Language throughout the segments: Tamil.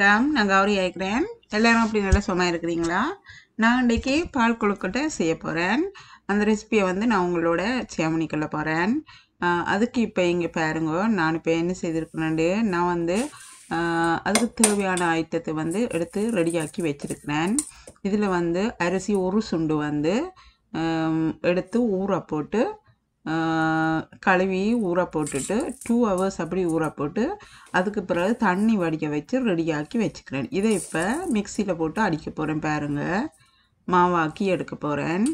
வணக்கம் நான் கௌரி ஆயிக்கிறேன் எல்லாரும் அப்படி நல்லா சும்மா இருக்கிறீங்களா நான் இன்றைக்கி பால் கொழுக்கட்டை செய்ய போகிறேன் அந்த ரெசிபியை வந்து நான் உங்களோட ஷேர் பண்ணிக்கொள்ள போகிறேன் அதுக்கு இப்போ இங்கே பாருங்க நான் இப்போ என்ன செய்திருக்கிறேன்டு நான் வந்து ஆஹ், அதுக்கு தேவையான ஐட்டத்தை வந்து எடுத்து ரெடியாக்கி வச்சிருக்கிறேன் இதில் வந்து அரிசி ஒரு சுண்டு வந்து ஆம், எடுத்து ஊற போட்டு ஆஹ், கழுவி ஊற போட்டுட்டு டூ ஹவர்ஸ் அப்படி ஊற போட்டு அதுக்கு பிறகு தண்ணி வடிக்க வச்சு ரெடியாக்கி வச்சுக்கிறேன் இதை இப்போ மிக்சியில் போட்டு அடிக்க போகிறேன் பாருங்க மாவாக்கி எடுக்க போகிறேன்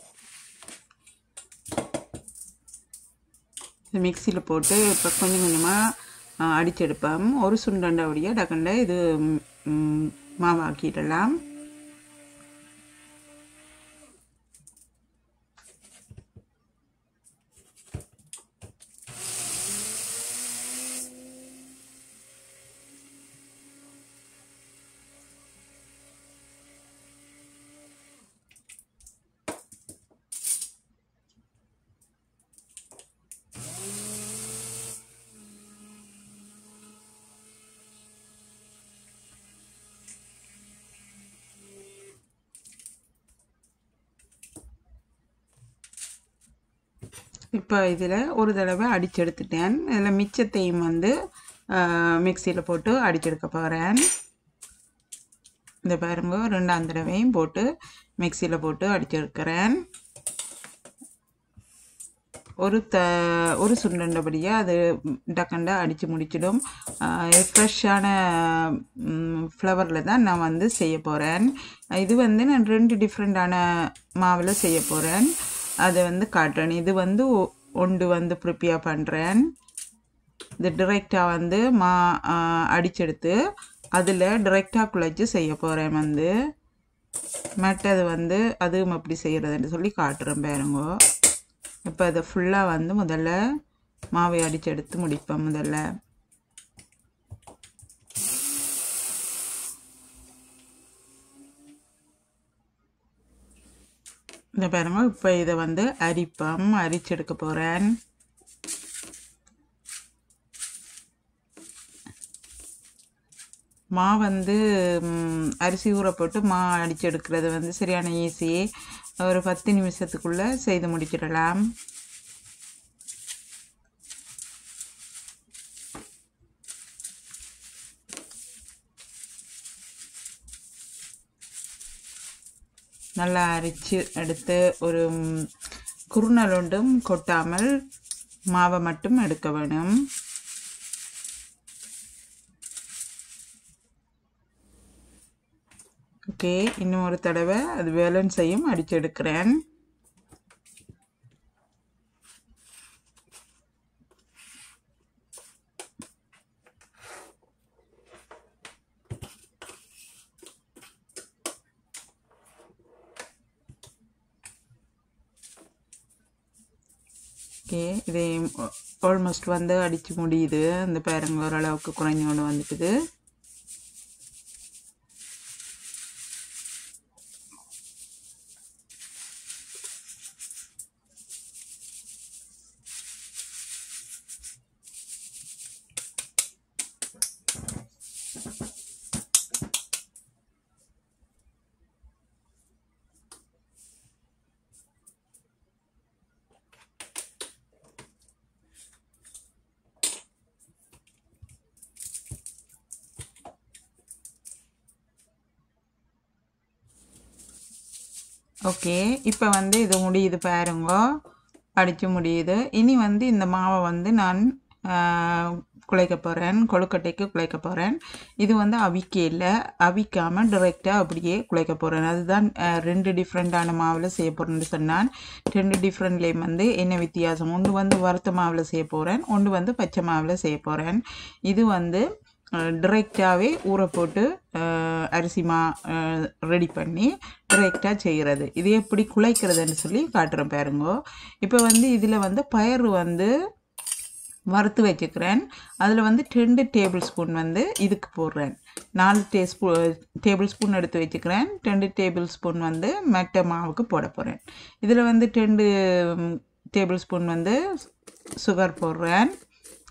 மிக்சியில் போட்டு இப்போ கொஞ்சம் கொஞ்சமாக அடிச்செடுப்பேன் ஒரு சுண்டண்டை அப்படியே டக்கண்ட இது ம், மாவாக்கிடலாம் இப்போ இதில் ஒரு தடவை அடிச்செடுத்துட்டேன் இதில் மிச்சத்தையும் வந்து மிக்சியில் போட்டு அடிச்செடுக்க போகிறேன் இந்த பாருங்க ரெண்டாம் தடவையும் போட்டு மிக்சியில் போட்டு அடிச்செடுக்கிறேன் ஒரு த ஒரு சுண்டண்டபடியாக அது டக்கண்டா அடித்து முடிச்சிடும் ஃப்ரெஷ்ஷான ஃப்ளவரில் தான் நான் வந்து செய்ய போகிறேன் இது வந்து நான் ரெண்டு டிஃப்ரெண்ட்டான மாவில் செய்ய போகிறேன் அதை வந்து காட்டுறேன் இது வந்து ஒ- ஒன்று வந்து ப்ரிப்பேர் பண்ணுறேன் இது டிரெக்டாக வந்து மா ஆஹ், அடிச்செடுத்து அதில் டிரெக்டாக குழைச்சி செய்ய போகிறேன் வந்து மற்றது வந்து அதுவும் எப்படி செய்கிறதுன்னு சொல்லி காட்டுறேன் பாருங்க இப்போ அதை ஃபுல்லாக வந்து முதல்ல மாவை அடித்து எடுத்து முடிப்பேன் முதல்ல இந்த பாருங்க இப்போ இதை வந்து அரிப்பம் அரிச்செடுக்க போகிறேன் மா வந்து ம், அரிசி ஊற போட்டு மா அடிச்சு எடுக்கிறது வந்து சரியான ஈஸி ஒரு பத்து நிமிஷத்துக்குள்ளே செய்து முடிச்சிடலாம் நல்லா அரிச்சு எடுத்து ஒரு ம், குறுநல் ஒன்றும் கொட்டாமல் மாவை மட்டும் எடுக்க வேணும் ஓகே இன்னும் ஒரு தடவை அது பேலன்ஸையும் அடிச்சு எடுக்கிறேன் ஓகே இதை ஆல்மோஸ்ட் வந்து அடித்து முடியுது அந்த பேருங்க ஓரளவுக்கு குறைஞ்சோண்டு வந்துட்டுது ஓகே இப்போ வந்து இது முடியுது பாருங்க அடித்து முடியுது இனி வந்து இந்த மாவை வந்து நான் ஆஹ், குழைக்க போகிறேன் கொழுக்கட்டைக்கு குழைக்க போகிறேன் இது வந்து அவிக்க இல்லை அவிக்காமல் டிரெக்டாக அப்படியே குழைக்க போகிறேன் அதுதான் ஆஹ், ரெண்டு டிஃப்ரெண்ட்டான மாவில் செய்ய போகிறேன்னு சொன்னான் ரெண்டு டிஃப்ரெண்ட்லேயும் வந்து என்ன வித்தியாசம் ஒன்று வந்து வறுத்த மாவில் செய்ய போகிறேன் ஒன்று வந்து பச்சை மாவில் செய்ய போகிறேன் இது வந்து டிரெக்டாகவே ஊற போட்டு அஹ், அரிசி மா ரெடி பண்ணி டிரெக்டாக செய்கிறது இது எப்படி குழைக்கிறதுன்னு சொல்லி காட்டுறேன் பாருங்க இப்போ வந்து இதில் வந்து பயறு வந்து வறுத்து வச்சுக்கிறேன் அதில் வந்து ரெண்டு டேபிள் ஸ்பூன் வந்து இதுக்கு போடுறேன் நாலு டேஸ்பூ டேபிள் ஸ்பூன் எடுத்து வச்சுக்கிறேன் ரெண்டு டேபிள் ஸ்பூன் வந்து மட்ட மாவுக்கு போட போகிறேன் இதில் வந்து ரெண்டு டேபிள் ஸ்பூன் வந்து சுகர் போடுறேன்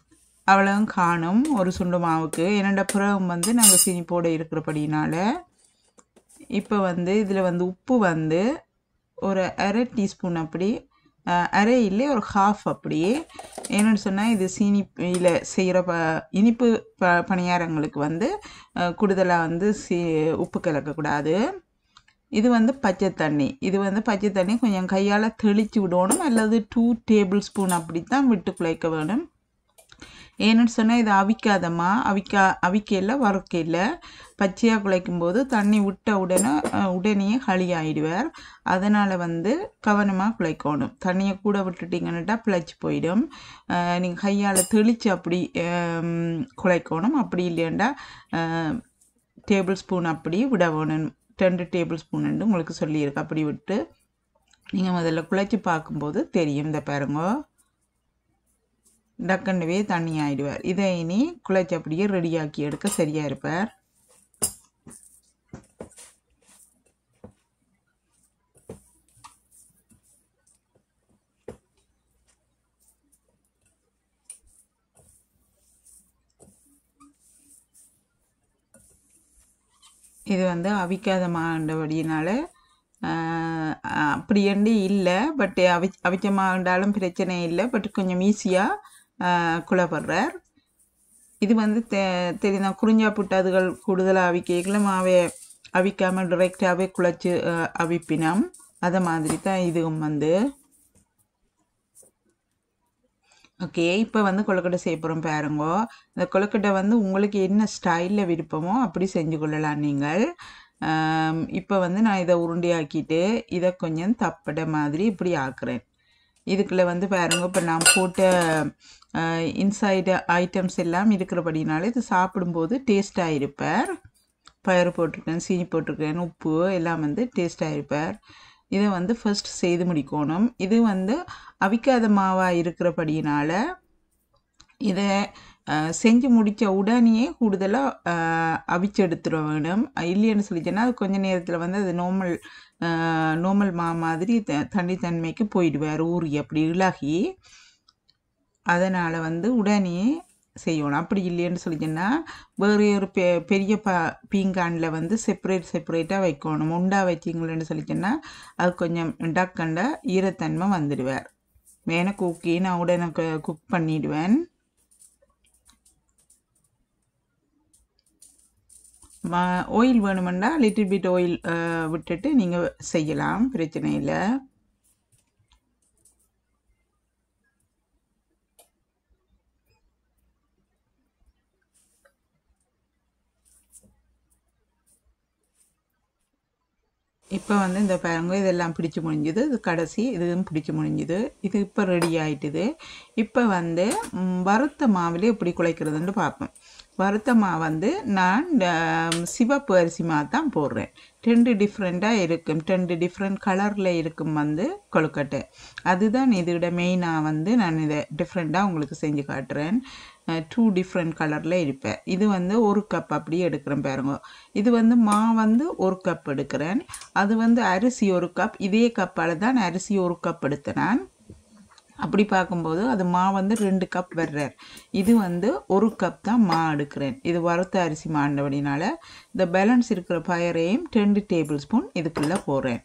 அவ்வளவும் காணும் ஒரு சுண்டு மாவுக்கு என்னோட பிறகும் வந்து நாங்கள் சீனி போட இருக்கிறபடினால இப்போ வந்து இதில் வந்து உப்பு வந்து ஒரு அரை டீஸ்பூன் அப்படி அஹ், அரை இல்லை ஒரு ஹாஃப் அப்படி என்னென்னு சொன்னால் இது சீனியில் செய்கிற ப இனிப்பு ப பணியாரங்களுக்கு வந்து கூடுதலாக வந்து சீ உப்பு கலக்கக்கூடாது இது வந்து பச்சை தண்ணி இது வந்து பச்சை தண்ணி கொஞ்சம் கையால் தெளித்து விடணும் அல்லது டூ டேபிள் ஸ்பூன் அப்படி தான் விட்டு குழைக்க வேணும் ஏன்னு சொன்னால் இது அவிக்காதம்மா அவிக்கா அவிக்கையில் வறுக்கையில் பச்சையாக குழைக்கும் போது தண்ணி விட்ட உடனே அஹ், உடனே களி ஆயிடுவார் அதனால் வந்து கவனமாக குழைக்கணும் தண்ணியை கூட விட்டுட்டிங்கன்னுட்டா பிழைச்சி போயிடும் நீங்கள் கையால் தெளித்து அப்படி ஹம், குழைக்கணும் அப்படி இல்லையாண்டா டேபிள் ஸ்பூன் அப்படி விட வேணும் ரெண்டு டேபிள் ஸ்பூன் உங்களுக்கு சொல்லியிருக்கு அப்படி விட்டு நீங்கள் முதல்ல குழைச்சி பார்க்கும்போது தெரியும் இந்த பாருங்க டக்குன்னுவே தண்ணி ஆயிடுவார் இதை இனி குழைச்சி அப்படியே ரெடியாக்கி எடுக்க சரியாக இருப்பார் இது வந்து அவிக்காத மாண்டபடியினால அப்படியண்டு இல்லை பட் அவி அவிச்ச மாண்டாலும் பிரச்சனை இல்லை பட் கொஞ்சம் ஈஸியாக குழப்படுறார் இது வந்து தெ தெரியுதா குறிஞ்சா புட்டாதுகள் கூடுதலாக அவிக்கைகளை மாவே அவிக்காமல் டிரெக்டாகவே குழச்சி அஹ், அவிப்பினம் அதை மாதிரி தான் இதுவும் வந்து ஓகே இப்போ வந்து கொழுக்கட்டை செய்ய போகிறோம் பாருங்கோ இந்த கொழுக்கட்டை வந்து உங்களுக்கு என்ன ஸ்டைலில் விருப்பமோ அப்படி செஞ்சு கொள்ளலாம் நீங்கள் இப்போ வந்து நான் இதை உருண்டையாக்கிட்டு இதை கொஞ்சம் தப்பட மாதிரி இப்படி ஆக்குறேன் இதுக்குள்ளே வந்து பாருங்க இப்போ நான் போட்ட இன்சைடு ஐட்டம்ஸ் எல்லாம் இருக்கிறபடினால இது சாப்பிடும்போது டேஸ்ட்டாக இருப்பார் பயறு போட்டிருக்கேன் சீனி போட்டிருக்கேன் உப்பு எல்லாம் வந்து டேஸ்ட்டாக இருப்பார் இதை வந்து ஃபர்ஸ்ட் செய்து முடிக்கணும் இது வந்து அவிக்காத மாவாக இருக்கிறபடியினால இதை அஹ், செஞ்சு முடித்த உடனேயே கூடுதலாக அவிச்செடுத்துட வேணும் இல்லைன்னு சொல்லிச்சேன்னா அது கொஞ்ச நேரத்தில் வந்து அது நார்மல் நார்மல் மா மாதிரி த- தண்ணித்தன்மைக்கு போயிடுவார் ஊறி அப்படி இளகி அதனால் வந்து உடனே செய்யணும் அப்படி இல்லைன்னு சொல்லிச்சேன்னா வேறு ஒரு பெ பெரிய ப பீங்கானில் வந்து செப்பரேட் செப்பரேட்டாக வைக்கணும் உண்டா வச்சிங்களேன்னு சொல்லிச்சேன்னா அது கொஞ்சம் டக்கண்ட ஈரத்தன்மை வந்துடுவார் எனக்கு ஓகே நான் உடனே குக் பண்ணிடுவேன் ஆயில் வேணுமெண்டா லிட்டில் பிட் ஆயில் விட்டுட்டு நீங்கள் செய்யலாம் பிரச்சனை இல்லை இப்போ வந்து இந்த பாருங்க இதெல்லாம் பிடிச்சு முடிஞ்சுது இது கடைசி இதுவும் பிடிச்சு முடிஞ்சுது இது இப்போ ரெடி ஆயிட்டுது இப்போ வந்து ம், வறுத்த மாவுல எப்படி குழைக்கிறதுன்னு பார்ப்போம் வறுத்த மாவு வந்து நான் ஆம், சிவப்பு அரிசி மாவு தான் போடுறேன் ரெண்டு டிஃப்ரெண்ட்டாக இருக்கும் ரெண்டு டிஃப்ரெண்ட் கலரில் இருக்கும் வந்து கொழுக்கட்டை அதுதான் இதோட மெயினாக வந்து நான் இதை டிஃப்ரெண்ட்டாக உங்களுக்கு செஞ்சு காட்டுறேன் டூ டிஃப்ரெண்ட் கலரில் இருப்பேன் இது வந்து ஒரு கப் அப்படியே எடுக்கிறேன் பாருங்க இது வந்து மா வந்து ஒரு கப் எடுக்கிறேன் அது வந்து அரிசி ஒரு கப் இதே கப்பால் தான் அரிசி ஒரு கப் எடுத்தேன் நான் அப்படி பார்க்கும்போது அது மா வந்து ரெண்டு கப் வர்றார் இது வந்து ஒரு கப் தான் மா எடுக்கிறேன் இது வறுத்த அரிசி மாண்டபடினால இந்த பேலன்ஸ் இருக்கிற பயரையும் ரெண்டு டேபிள் ஸ்பூன் இதுக்குள்ளே போடுறேன்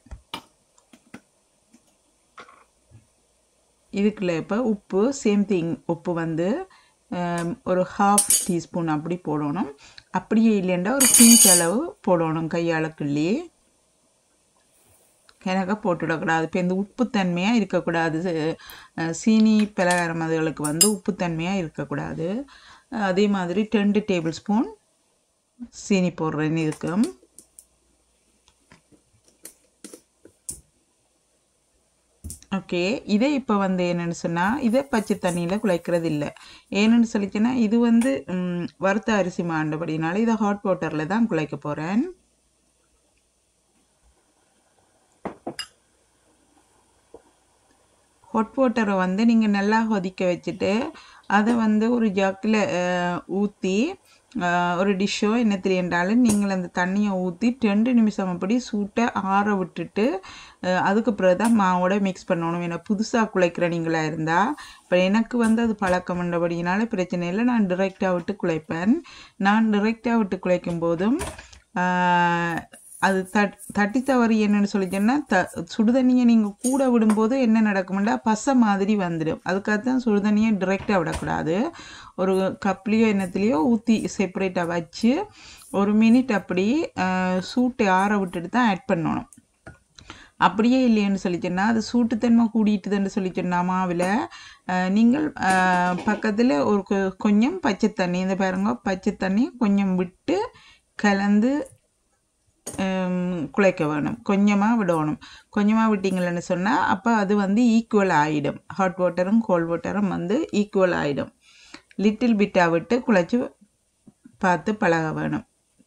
இதுக்குள்ள இப்போ உப்பு சேம் திங் உப்பு வந்து ஆம், ஒரு ஹாஃப் டீஸ்பூன் அப்படி போடணும் அப்படியே இல்லைண்டா ஒரு பிஞ்ச் அளவு போடணும் கையால் கிள்ளி கிணக்க போட்டுவிடக்கூடாது இப்போ இந்த உப்புத்தன்மையாக இருக்கக்கூடாது அஹ், சீனி பலகாரம் அதுகளுக்கு வந்து உப்புத்தன்மையாக இருக்கக்கூடாது அதே மாதிரி ரெண்டு டேபிள் ஸ்பூன் சீனி போடுறேன் இதுக்கும் ஓகே இதை இப்போ வந்து என்னென்னு சொன்னால் இதை பச்சை தண்ணியில் குழைக்கிறது இல்லை ஏன்னு சொல்லிச்சுன்னா இது வந்து ம், வறுத்த அரிசி மாண்டபடினால இதை ஹாட் வாட்டரில் தான் குழைக்க போகிறேன் ஹாட் வாட்டரை வந்து நீங்கள் நல்லா கொதிக்க வச்சுட்டு அதை வந்து ஒரு ஜக்கில் ஊற்றி ஆஹ், ஒரு டிஷ்ஷோ என்ன என்றாலும் நீங்கள் அந்த தண்ணியை ஊற்றி ரெண்டு நிமிஷம் அப்படி சூட்டை ஆற விட்டுட்டு ஆஹ், அதுக்கு பிறகு தான் மாவோட மிக்ஸ் பண்ணணும் ஏன்னா புதுசாக குழைக்கிற நீங்களா இருந்தால் இப்போ எனக்கு வந்து அது பழக்கம் பண்ணபடினால பிரச்சனை இல்லை நான் டிரெக்டாக விட்டு குழைப்பேன் நான் டிரெக்டாக விட்டு குழைக்கும் போதும் ஆஹ், அது தட் தட்டி தவறி என்னன்னு சொல்லி சொன்னால் த சுடுதண்ணியை நீங்கள் கூட விடும்போது என்ன நடக்கும்னா பசை மாதிரி வந்துடும் அதுக்காக தான் சுடுதண்ணியை டிரெக்டாக விடக்கூடாது ஒரு கப்லேயோ என்னத்துலேயோ ஊற்றி செப்பரேட்டாக வச்சு ஒரு மினிட் அப்படி ஆஹ், சூட்டை ஆற விட்டுட்டு தான் ஆட் பண்ணணும் அப்படியே இல்லைன்னு சொல்லி சொன்னால் அது சூட்டுத்தன்மை கூடிட்டுதுன்னு சொல்லி சொன்னா மாவில் அஹ், நீங்கள் பக்கத்தில் ஒரு கொ- கொஞ்சம் பச்சை தண்ணி இந்த பாருங்க பச்சை தண்ணி கொஞ்சம் விட்டு கலந்து ஹம், குழைக்க வேணும் கொஞ்சமாக விடணும் கொஞ்சமாக விட்டீங்களன்னு சொன்னால் அப்போ அது வந்து ஈக்குவல் ஆகிடும் ஹாட் வாட்டரும் கோல்ட் வாட்டரும் வந்து ஈக்குவல் ஆகிடும் லிட்டில் பிட்டாக விட்டு குழைச்சி பார்த்து பழக வேணும்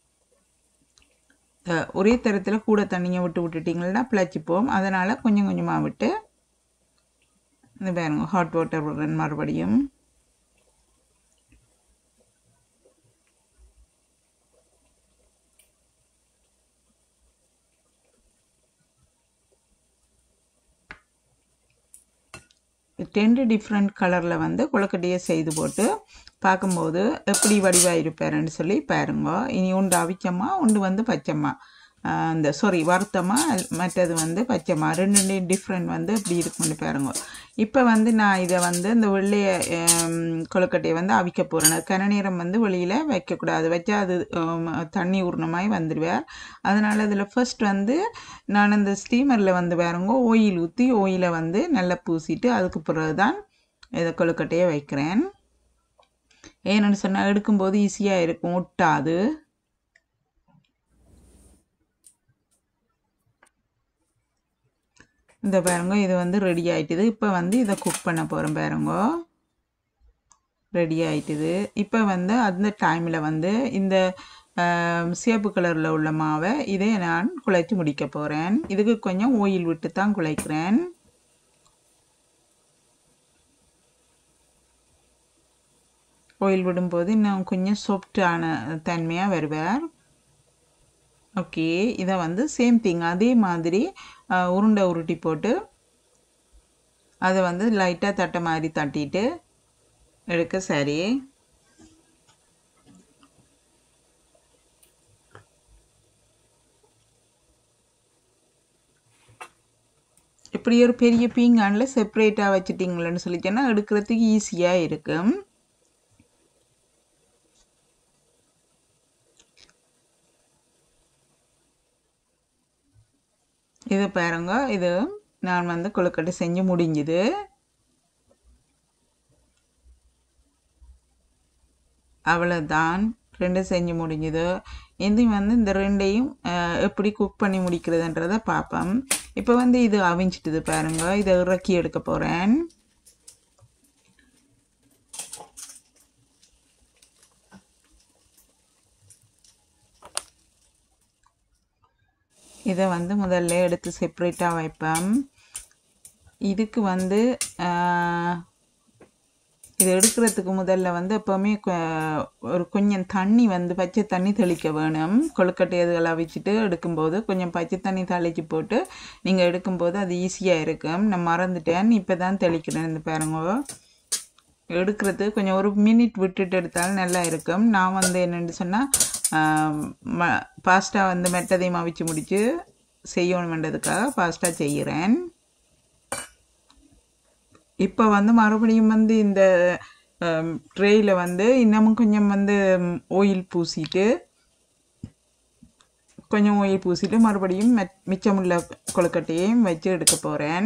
அஹ், ஒரே தரத்தில் கூட தண்ணியை விட்டு விட்டுட்டிங்கன்னா பிழைச்சிப்போம் அதனால் கொஞ்சம் கொஞ்சமாக விட்டு இந்த பாருங்க ஹாட் வாட்டர் விடுறேன் மறுபடியும் ரெண்டு டிஃப்ரெண்ட் கலரில் வந்து கொழுக்கட்டையை செய்து போட்டு பார்க்கும்போது எப்படி வடிவாக இருப்பாருன்னு சொல்லி பாருங்க இனி உண்டு அவிச்சம்மா உண்டு வந்து பச்சைம்மா ஆஹ் இந்த சாரி வறுத்தமா மற்றது வந்து பச்சைம்மா ரெண்டு டிஃப்ரெண்ட் வந்து இப்படி இருக்கும்னு பாருங்க இப்போ வந்து நான் இதை வந்து இந்த வெள்ளைய ஆம், கொழுக்கட்டையை வந்து அவிக்க போகிறேன் கன நேரம் வந்து வெளியில் வைக்கக்கூடாது வச்சா அது ஆம், தண்ணி ஊர்ணமாய் வந்துடுவார் அதனால் அதில் ஃபர்ஸ்ட் வந்து நான் இந்த ஸ்டீமரில் வந்து பாருங்க ஓயில் ஊற்றி ஓயிலை வந்து நல்லா பூசிட்டு அதுக்கு பிறகு தான் இதை கொழுக்கட்டையை வைக்கிறேன் ஏன்னு சொன்னால் எடுக்கும்போது ஈஸியாக இருக்கும் ஒட்டாது இந்த பாருங்க இது வந்து ரெடி ஆயிட்டுது இப்போ வந்து இதை குக் பண்ண போகிறோம் பாருங்க ரெடி ஆயிட்டுது இப்போ வந்து அந்த டைமில் வந்து இந்த ஆம், சிவப்பு கலரில் உள்ள மாவை இதை நான் குழைச்சி முடிக்க போகிறேன் இதுக்கு கொஞ்சம் ஓயில் விட்டு தான் குழைக்கிறேன் ஓயில் விடும்போது இன்னும் கொஞ்சம் சாஃப்டான தன்மையாக வருவார் ஓகே இதை வந்து சேம் திங் அதே மாதிரி அஹ், உருண்டை உருட்டி போட்டு அதை வந்து லைட்டாக தட்டை மாதிரி தட்டிட்டு எடுக்க சரி இப்படி ஒரு பெரிய பீங்கானில் செப்பரேட்டாக வச்சுட்டிங்களேன்னு சொல்லிட்டேன்னா எடுக்கிறதுக்கு ஈஸியாக இருக்கும் இது பாருங்க இது நான் வந்து கொழுக்கட்டை செஞ்சு முடிஞ்சுது அவ்வளோதான் ரெண்டும் செஞ்சு முடிஞ்சுது இதையும் வந்து இந்த ரெண்டையும் அஹ், எப்படி குக் பண்ணி முடிக்கிறதுன்றதை பார்ப்போம் இப்போ வந்து இது அவிஞ்சிட்டுது பாருங்க இதை இறக்கி எடுக்க போகிறேன் இதை வந்து முதல்ல எடுத்து செப்பரேட்டாக வைப்பேன் இதுக்கு வந்து ஆஹ், இது எடுக்கிறதுக்கு முதல்ல வந்து எப்போவுமே கொ- ஒரு கொஞ்சம் தண்ணி வந்து பச்சை தண்ணி தெளிக்க வேணும் கொழுக்கட்டை இதுகளை வச்சுட்டு எடுக்கும்போது கொஞ்சம் பச்சை தண்ணி தெளிச்சு போட்டு நீங்கள் எடுக்கும்போது அது ஈஸியாக இருக்கும் நான் மறந்துட்டேன் இப்போ தான் தெளிக்கிறேன் இந்த பாருங்க எடுக்கிறது கொஞ்சம் ஒரு மினிட் விட்டுட்டு எடுத்தாலும் நல்லா இருக்கும் நான் வந்து என்னென்னு சொன்னால் பாஸ்டா வந்து மெட்டதையும் அவிச்சு முடித்து செய்யணுமென்றதுக்காக பாஸ்டா செய்கிறேன் இப்போ வந்து மறுபடியும் வந்து இந்த ட்ரேயில் வந்து இன்னமும் கொஞ்சம் வந்து ஆயில் பூசிட்டு கொஞ்சம் ஆயில் பூசிட்டு மறுபடியும் மெ மிச்சமுள்ள கொழுக்கட்டையையும் வச்சு எடுக்க போகிறேன்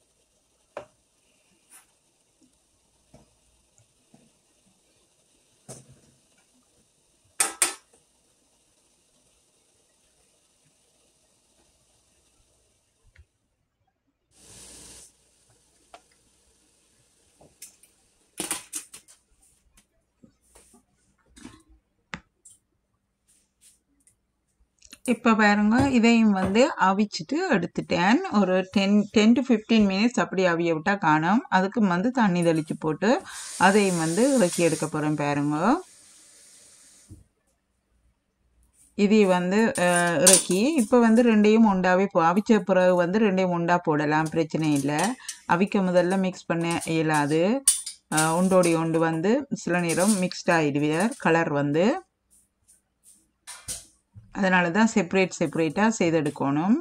இப்போ பாருங்க இதையும் வந்து அவிச்சிட்டு எடுத்துட்டேன் ஒரு ten ten to fifteen minutes அப்படி அவிய விட்டால் காணும் அதுக்கு வந்து தண்ணி தெளித்து போட்டு அதையும் வந்து இறக்கி எடுக்க போகிறேன் பாருங்க இதை வந்து அஹ், இறக்கி இப்போ வந்து ரெண்டையும் ஒண்டாவே போ அவிச்ச பிறகு வந்து ரெண்டையும் ஒண்டா போடலாம் பிரச்சனை இல்லை அவிக்க முதல்ல மிக்ஸ் பண்ண இயலாது அஹ், ஒண்டோடி ஒண்டு வந்து சில நேரம் மிக்ஸ்ட் ஆகிடுவார் கலர் வந்து அதனால தான் செப்பரேட் செப்பரேட்டாக செய்தெடுக்கணும்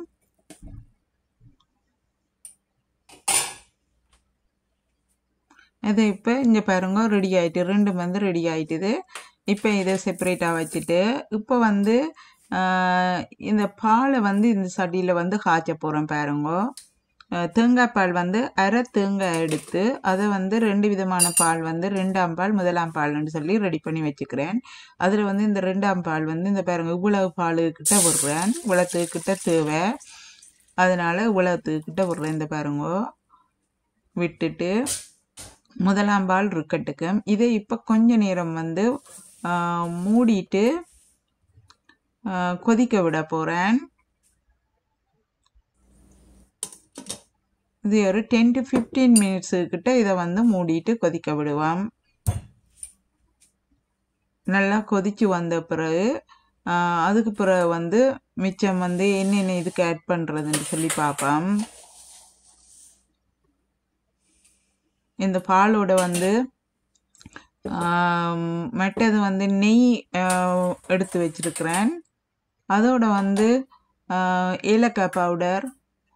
இது இப்போ இங்கே பாருங்க ரெடி ஆயிட்டு ரெண்டும் வந்து ரெடி ஆயிட்டுது இப்போ இதை செப்பரேட்டாக வச்சுட்டு இப்போ வந்து ஆஹ், இந்த பாலை வந்து இந்த சட்டியில் வந்து காய்ச்ச போகிறோம் பாருங்க ஆஹ், தேங்காய் பால் வந்து அரை தேங்காய் எடுத்து அதை வந்து ரெண்டு விதமான பால் வந்து ரெண்டாம் பால் முதலாம் பால்னு சொல்லி ரெடி பண்ணி வச்சுக்கிறேன் அதில் வந்து இந்த ரெண்டாம் பால் வந்து இந்த பாருங்க இவ்வளவு பாலுக்கிட்ட விடுறேன் இவ்வளோத்துக்கிட்ட தேவை அதனால இவ்வளோத்துக்கிட்ட விடுறேன் இந்த பாருங்க விட்டுட்டு முதலாம் பால் இருக்கட்டுக்கும் இதை இப்போ கொஞ்ச நேரம் வந்து ஆ, மூடிட்டு ஆ, கொதிக்க விட போகிறேன் இது ஒரு டென் டு ஃபிஃப்டீன் மினிட்ஸு கிட்ட இதை வந்து மூடிட்டு கொதிக்க விடுவோம் நல்லா கொதிச்சு வந்த பிறகு ஆ, அதுக்கு பிறகு வந்து மிச்சம் வந்து என்னென்ன இதுக்கு ஆட் பண்ணுறதுன்னு சொல்லி பார்ப்போம் இந்த பாலோட வந்து ஆம், மற்றது வந்து நெய் ஆ, எடுத்து வச்சிருக்கிறேன் அதோட வந்து ஆ, ஏலக்காய் பவுடர்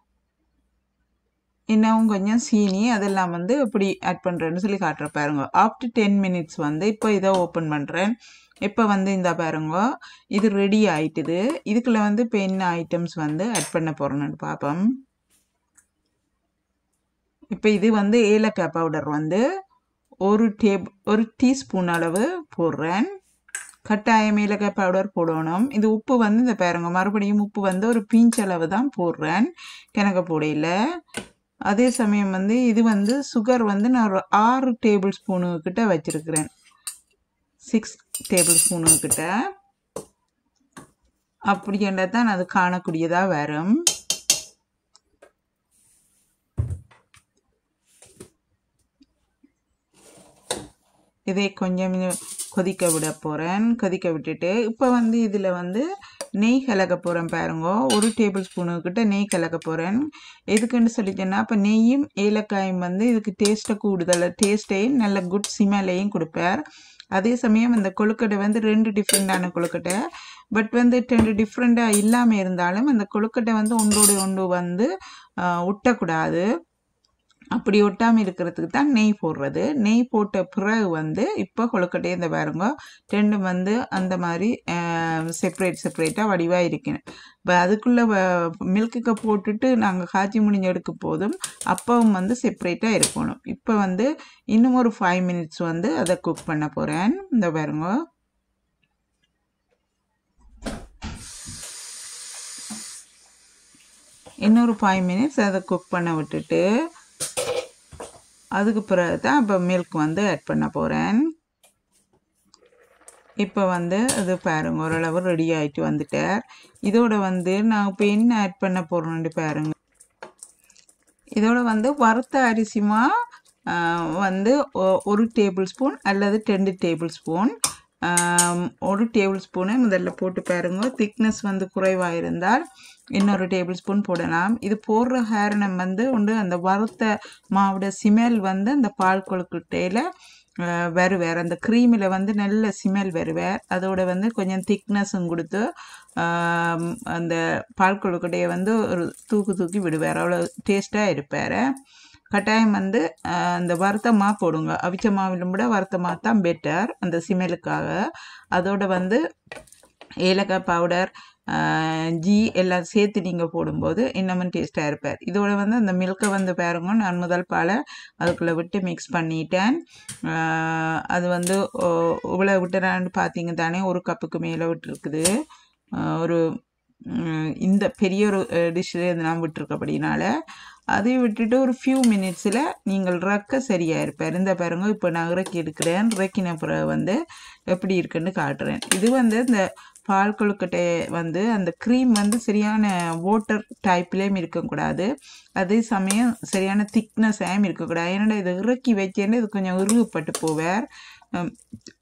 இன்னும் கொஞ்சம் சீனி அதெல்லாம் வந்து எப்படி ஆட் பண்ணுறேன்னு சொல்லி காட்டுற பாருங்க ஆஃப்டர் டென் மினிட்ஸ் வந்து இப்போ இதை ஓப்பன் பண்ணுறேன் இப்போ வந்து இந்த பாருங்க இது ரெடி ஆயிட்டுது இதுக்குள்ள வந்து இப்போ என்ன ஐட்டம்ஸ் வந்து ஆட் பண்ண போகிறேன்னு பார்ப்போம் இப்போ இது வந்து ஏலக்காய் பவுடர் வந்து ஒரு டேப் ஒரு டீஸ்பூன் அளவு போடுறேன் கட்டாயம் ஏலக்காய் பவுடர் போடணும் இது உப்பு வந்து இந்த பாருங்க மறுபடியும் உப்பு வந்து ஒரு பீஞ்ச் அளவு தான் போடுறேன் கிணக்க போடையில் அதே சமயம் வந்து இது வந்து சுகர் வந்து நான் ஒரு ஆறு டேபிள் ஸ்பூனு கிட்ட வச்சிருக்கிறேன் சிக்ஸ் டேபிள் ஸ்பூனு கிட்ட அப்படி என்றால் தான் அது காணக்கூடியதாக வரும் இதை கொஞ்சம் இன்னும் கொதிக்க விட போகிறேன் கொதிக்க விட்டுட்டு இப்போ வந்து இதில் வந்து நெய் கலக்க போகிறேன் பாருங்க ஒரு டேபிள் ஸ்பூனு கிட்ட நெய் கலக்க போகிறேன் எதுக்குன்னு சொல்லிட்டேன்னா இப்போ நெய்யும் ஏலக்காயும் வந்து இதுக்கு டேஸ்ட்டை கூடுதல் டேஸ்ட்டையும் நல்ல குட் ஸ்மெல்லையும் கொடுப்பார் அதே சமயம் இந்த கொழுக்கட்டை வந்து ரெண்டு டிஃப்ரெண்டான கொழுக்கட்டை பட் வந்து ரெண்டு டிஃப்ரெண்ட்டாக இல்லாமல் இருந்தாலும் அந்த கொழுக்கட்டை வந்து ஒன்றோடு ஒன்று வந்து ஆஹ், ஒட்டக்கூடாது அப்படி ஒட்டாமல் இருக்கிறதுக்கு தான் நெய் போடுறது நெய் போட்ட பிறகு வந்து இப்போ கொழுக்கட்டையை இந்த பாருங்க ரெண்டும் வந்து அந்த மாதிரி செப்பரேட் செப்பரேட்டாக வடிவாக இருக்கணும் இப்போ அதுக்குள்ளே மில்க்குக்கு போட்டுட்டு நாங்கள் காய்ச்சி முடிஞ்சு எடுக்க போதும் அப்பவும் வந்து செப்பரேட்டாக இருக்கணும் இப்போ வந்து இன்னும் ஒரு ஃபைவ் மினிட்ஸ் வந்து அதை குக் பண்ண போகிறேன் இந்த பாருங்க இன்னொரு ஃபைவ் மினிட்ஸ் அதை குக் பண்ண விட்டுட்டு அதுக்கு பிறகு தான் இப்போ மில்க் வந்து ஆட் பண்ண போகிறேன் இப்போ வந்து அது பாருங்க ஓரளவு ரெடி ஆகிட்டு வந்துட்டார் இதோட வந்து நான் இப்போ என்ன ஆட் பண்ண போகிறேன்னு பாருங்க இதோட வந்து வறுத்த அரிசிமா ஆஹ், வந்து ஒ- ஒரு டேபிள் ஸ்பூன் அல்லது ரெண்டு டேபிள் ஸ்பூன் ஒரு டேபிள் ஸ்பூனு முதல்ல போட்டு பாருங்க திக்னஸ் வந்து குறைவாக இருந்தால் இன்னொரு டேபிள் ஸ்பூன் போடலாம் இது போடுற காரணம் வந்து உண்டு அந்த வறுத்த மாவோட ஸ்மெல் வந்து அந்த பால் கொழுக்கட்டையில் வருவார் அந்த க்ரீமில் வந்து நல்ல ஸ்மெல் வருவார் அதோட வந்து கொஞ்சம் திக்னஸும் கொடுத்து ஆம், அந்த பால் கொழுக்கட்டையை வந்து ஒரு தூக்கு தூக்கி விடுவார் அவ்வளோ டேஸ்ட்டாக இருப்பார் கட்டாயம் வந்து ஆஹ், அந்த வறுத்த மா போடுங்க அவிச்ச மாவிலும் விட வறுத்த மா தான் பெட்டர் அந்த சிமெலுக்காக அதோட வந்து ஏலக்காய் பவுடர் ஜீ எல்லாம் சேர்த்து நீங்கள் போடும்போது இன்னமும் டேஸ்ட்டாக இருப்பார் இதோட வந்து அந்த மில்கை வந்து பாருங்க நான் முதல் பாலை அதுக்குள்ளே விட்டு மிக்ஸ் பண்ணிட்டேன் ஆஹ், அது வந்து ஓ- இவ்வளோ விட்டுறான்னு பார்த்தீங்க தானே ஒரு கப்புக்கு மேலே விட்டுருக்குது ஆஹ், ஒரு ம், இந்த பெரிய ஒரு டிஷ்ஷில் நான் விட்டுருக்கப்படினால அதை விட்டுட்டு ஒரு ஃபியூ மினிட்ஸில் நீங்கள் ரக்க சரியாக இருப்பார் இந்த பாருங்க இப்போ நான் இறக்கி எடுக்கிறேன் இறக்கின பிறகு வந்து எப்படி இருக்குன்னு காட்டுறேன் இது வந்து இந்த பால் கொழுக்கட்டை வந்து அந்த க்ரீம் வந்து சரியான வாட்டர் டைப்லேயும் இருக்கக்கூடாது அதே சமயம் சரியான திக்னஸாகவும் இருக்கக்கூடாது ஏன்னா இது இறக்கி வச்சேன்னு இது கொஞ்சம் உருகுப்பட்டு போவார்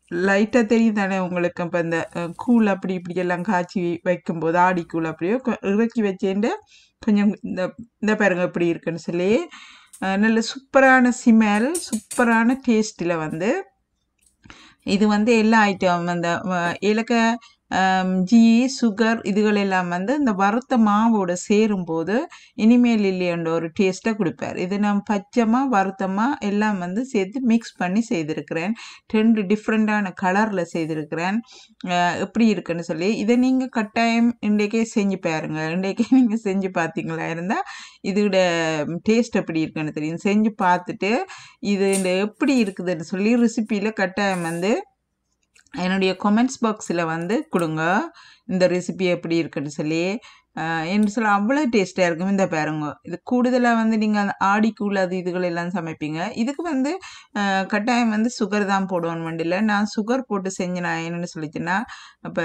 லைட்டாக தெரியும் தானே உங்களுக்கு இப்போ இந்த அஹ், கூழ் அப்படி இப்படி எல்லாம் காய்ச்சி வைக்கும்போது ஆடிக்கூழ் அப்படியோ கொ- இறக்கி வச்சேன்ட்டு கொஞ்சம் இந்த இந்த பாருங்க எப்படி இருக்குன்னு சொல்லி அஹ், நல்ல சூப்பரான ஸ்மெல் சூப்பரான டேஸ்ட்டில் வந்து இது வந்து எல்லா ஐட்டம் அந்த அஹ், ஏலக்காய் ஆம், ஜீ சுகர் இதுகள் எல்லாம் வந்து இந்த வறுத்த மாவோட சேரும்போது இனிமேல் இல்லையன்ற ஒரு டேஸ்ட்டை கொடுப்பார் இது நான் பச்சைமாக வறுத்தமாக எல்லாம் வந்து சேர்த்து மிக்ஸ் பண்ணி செய்திருக்கிறேன் ரெண்டு டிஃப்ரெண்ட்டான கலரில் செய்திருக்கிறேன் அஹ், எப்படி இருக்குன்னு சொல்லி இதை நீங்கள் கட்டாயம் இன்றைக்கே செஞ்சு பாருங்க இன்றைக்கே நீங்கள் செஞ்சு பார்த்தீங்களா இருந்தால் இதோட டேஸ்ட் எப்படி இருக்குன்னு தெரியும் செஞ்சு பார்த்துட்டு இது இந்த எப்படி இருக்குதுன்னு சொல்லி ரெசிப்பியில் கட்டாயம் வந்து என்னுடைய கமெண்ட்ஸ் பாக்ஸில் வந்து கொடுங்க இந்த ரெசிபி எப்படி இருக்குன்னு சொல்லி ஆஹ் என்று சொல்ல அவ்வளோ டேஸ்ட்டாக இருக்கும் இந்த பாருங்க இது கூடுதலாக வந்து நீங்கள் அந்த ஆடிக்கூழ் அது இதுகள் எல்லாம் சமைப்பீங்க இதுக்கு வந்து ஆஹ் கட்டாயம் வந்து சுகர் தான் போடுவோம் வண்டியில் நான் சுகர் போட்டு செஞ்சு நான் என்னென்னு சொல்லிச்சேன்னா அப்போ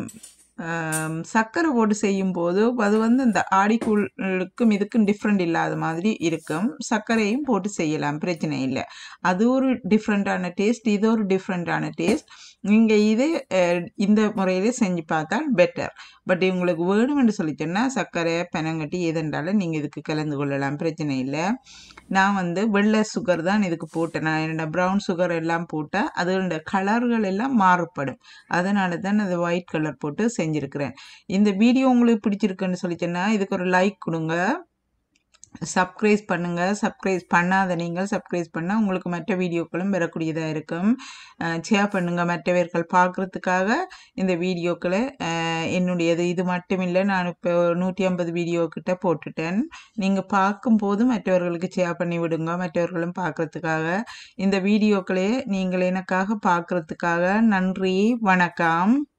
சர்க்கரை போட்டு செய்யும்போது அது வந்து இந்த ஆடிக்கூழுக்கும் இதுக்கும் டிஃப்ரெண்ட் இல்லாத மாதிரி இருக்கும் சர்க்கரையும் போட்டு செய்யலாம் பிரச்சனை இல்லை அது ஒரு டிஃப்ரெண்ட்டான டேஸ்ட் இது ஒரு டிஃப்ரெண்ட்டான டேஸ்ட் நீங்கள் இது அஹ், இந்த முறையிலே செஞ்சு பார்த்தால் பெட்டர் பட் உங்களுக்கு வேணும்னு சொல்லிட்டேன்னா சர்க்கரை பெனங்கட்டி எதுன்றாலும் நீங்கள் இதுக்கு கலந்து கொள்ளலாம் பிரச்சனை இல்லை நான் வந்து வெள்ளை சுகர் தான் இதுக்கு போட்டேன் நான் என்னோட ப்ரௌன் சுகர் எல்லாம் போட்டால் அதோட கலர்கள் எல்லாம் மாறுபடும் அதனால தான் அது ஒயிட் கலர் போட்டு செஞ்சுருக்கிறேன் இந்த வீடியோ உங்களுக்கு பிடிச்சிருக்குன்னு சொல்லிட்டேன்னா இதுக்கு ஒரு லைக் கொடுங்க சப்ஸ்கிரைப் பண்ணுங்க சப்ஸ்கிரைப் பண்ணாத நீங்கள் சப்ஸ்கிரைப் பண்ணால் உங்களுக்கு மற்ற வீடியோக்களும் வரக்கூடியதாக இருக்கும் ஷேர் பண்ணுங்க மற்றவர்கள் பார்க்குறதுக்காக இந்த வீடியோக்களை அஹ், என்னுடையது இது மட்டும் இல்லை நான் இப்போ நூற்றி ஐம்பது வீடியோ கிட்ட போட்டுட்டேன் நீங்கள் பார்க்கும்போது மற்றவர்களுக்கு ஷேர் பண்ணி விடுங்க மற்றவர்களும் பார்க்குறதுக்காக இந்த வீடியோக்களை நீங்கள் எனக்காக பார்க்குறதுக்காக நன்றி வணக்கம்